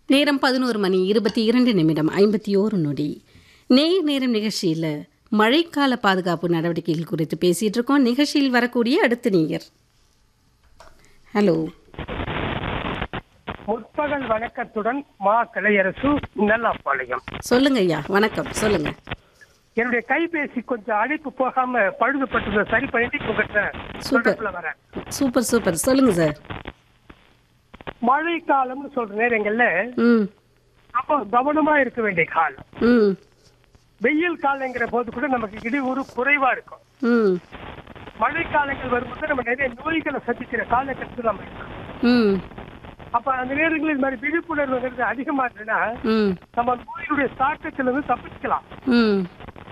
நேரம் பதினோரு மணி இருபத்தி இரண்டு நிமிடம் ஐம்பத்தி ஓரு நொடி நேர் நேரம் நிகழ்ச்சியில் மழைக்கால பாதுகாப்பு நடவடிக்கைகள் குறித்து பேசிட்டு இருக்கோம் நிகழ்ச்சியில் வரக்கூடிய அடுத்த நேயர் ஹலோ முற்பகல் வணக்கத்துடன் மா கலையரசு நல்லாப்பாளையம் சொல்லுங்க ஐயா வணக்கம் சொல்லுங்க என்னுடைய கைபேசி கொஞ்சம் அழைப்பு போகாம பழுதுபட்டதை சரி பண்ணிட்டு உங்ககிட்ட சூப்பர். தொடர்புல வரேன் சூப்பர் சூப்பர் சொல்லுங்க சார் மழை காலம்னு சொல்ற நேரங்கள்ல ம் ரொம்ப கவனமா இருக்க வேண்டிய காலம் ம் வெயில் காலங்கிற போது கூட நமக்கு இடையூறு குறைவா இருக்கும் ம் மழை காலங்கள் வரும்போது நம்ம நிறைய நோய்களை சந்திக்கிற காலகட்டத்தில் நம்ம இருக்கோம் ம் அப்ப அந்த நேரங்களில் இது மாதிரி விழிப்புணர்வுங்கிறது அதிகமா இருந்ததுன்னா ம் நம்ம நோயினுடைய தாக்கத்திலிருந்து தப்பிச்சுக்கலாம் ம்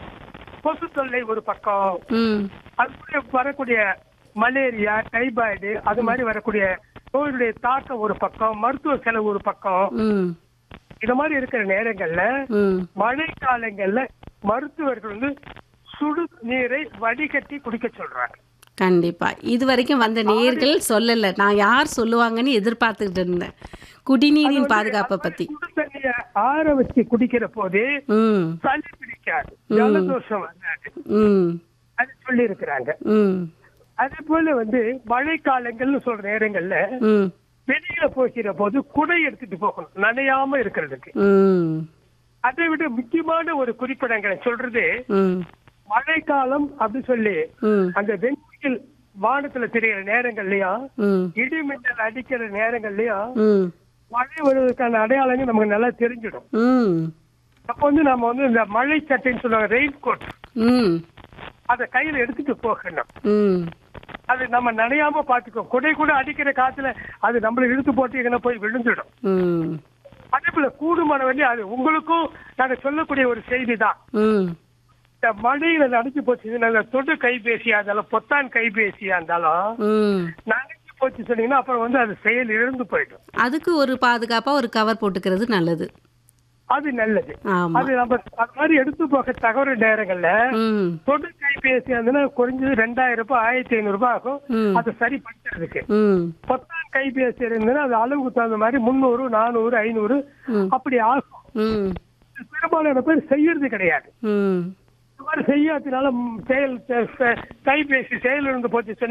கொசு தொல்லை ஒரு பக்கம் ம் அதுக்குள்ள வரக்கூடிய மலேரியா டைபாய்டு அது மாதிரி வரக்கூடிய நோயுடைய தாக்கம் ஒரு பக்கம் மருத்துவ செலவு ஒரு பக்கம் ம் இது மாதிரி இருக்கிற நேரங்கள்ல ம் மழை காலங்கள்ல மருத்துவர்கள் வந்து சுடு நீரை வடிகட்டி குடிக்க சொல்றாங்க கண்டிப்பா இது வரைக்கும் வந்த நேர்கள் சொல்லல நான் யார் சொல்லுவாங்கன்னு எதிர்பார்த்துக்கிட்டு இருந்தேன் குடிநீரின் பாதுகாப்பை பத்தி சுடு தண்ணிய ஆற வச்சு குடிக்கிற போது ம் சளி பிடிக்காது ஜலதோஷம் வராது ம் அது சொல்லி இருக்கிறாங்க ம் அதே போல வந்து மழை காலங்கள்னு சொல்ற நேரங்கள்ல ம் வெளியில போகிற போது குடை எடுத்துட்டு போகணும் நனையாம இருக்கிறதுக்கு ம் அதை விட முக்கியமான ஒரு குறிப்பிடங்களை சொல்றது ம் மழைக்காலம் அப்படி சொல்லி ம் அந்த வெண்மையில் வானத்துல தெரிகிற நேரங்கள்லயும் ம் இடி மின்னல் அடிக்கிற நேரங்கள்லயும் ம் மழை வருவதற்கான அடையாளங்கள் நமக்கு நல்லா தெரிஞ்சிடும் ம் அப்ப வந்து நம்ம வந்து இந்த மழை சட்டைன்னு சொல்லுவாங்க ரெயின் கோட் ம் அதை கையில எடுத்துட்டு போகணும் ம் அது நம்ம நனையாம பாத்துக்கோ குடை கூட அடிக்கிற காத்துல அது நம்மள இழுத்து போட்டீங்கன்னா போய் விழுந்துடும் ம் அதே போல கூடுமான வழி அது உங்களுக்கும் நாங்க சொல்லக்கூடிய ஒரு செய்தி தான் ம் இந்த மழையில நனைஞ்சு போச்சு நாங்க தொடு கைபேசியா இருந்தாலும் பொத்தான் கைபேசியா இருந்தாலும் ம் நனைஞ்சு போச்சு சொன்னீங்கன்னா அப்புறம் வந்து அது செயல் இழந்து போயிடும் அதுக்கு ஒரு பாதுகாப்பா ஒரு கவர் போட்டுக்கிறது நல்லது அது நல்லது ஆமா அது நம்ம அது மாதிரி எடுத்து போக தகவல் நேரங்கள்ல ம் தொடு கைபேசி இருந்ததுன்னா குறைஞ்சது ரெண்டாயிரம் ரூபாய் ஆயிரத்தி ஐநூறு ரூபாய் ஆகும் ம். அதை சரி பண்றதுக்கு ம் பொத்தான் கைபேசி இருந்ததுன்னா அது அளவுக்கு தகுந்த மாதிரி முந்நூறு நானூறு ஐநூறு ம். அப்படி ஆகும் ம் பெரும்பாலான பேர் செய்யறது கிடையாது ம் இந்த மாதிரி செய்யாததுனால ம், செயல் செ- செ- கைபேசி செயல் இருந்து போச்சு சொன்னீங்கன்னா